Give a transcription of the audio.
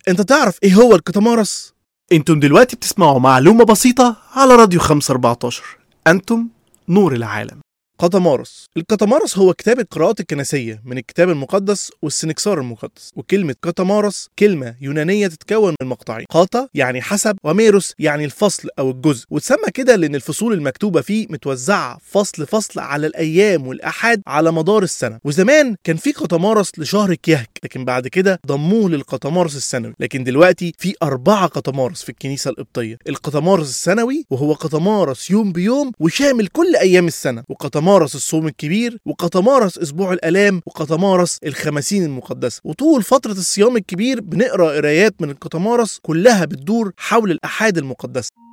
انت تعرف ايه هو الكتامارس انتم دلوقتي بتسمعوا معلومة بسيطة على راديو 514 انتم نور العالم قطمارس القطمارس هو كتاب القراءات الكنسية من الكتاب المقدس والسنكسار المقدس وكلمة قطمارس كلمة يونانية تتكون من مقطعين قاطا يعني حسب وميروس يعني الفصل أو الجزء وتسمى كده لأن الفصول المكتوبة فيه متوزعة فصل فصل على الأيام والأحاد على مدار السنة وزمان كان في قطمارس لشهر كيهك لكن بعد كده ضموه للقطمارس السنوي لكن دلوقتي في أربعة قطمارس في الكنيسة القبطية القطمارس السنوي وهو قطمارس يوم بيوم وشامل كل أيام السنة وقطمارس الصوم الكبير وقطمارس أسبوع الآلام وقطمارس الخمسين المقدسة وطول فترة الصيام الكبير بنقرأ قرايات من القطمارس كلها بتدور حول الأحاد المقدسة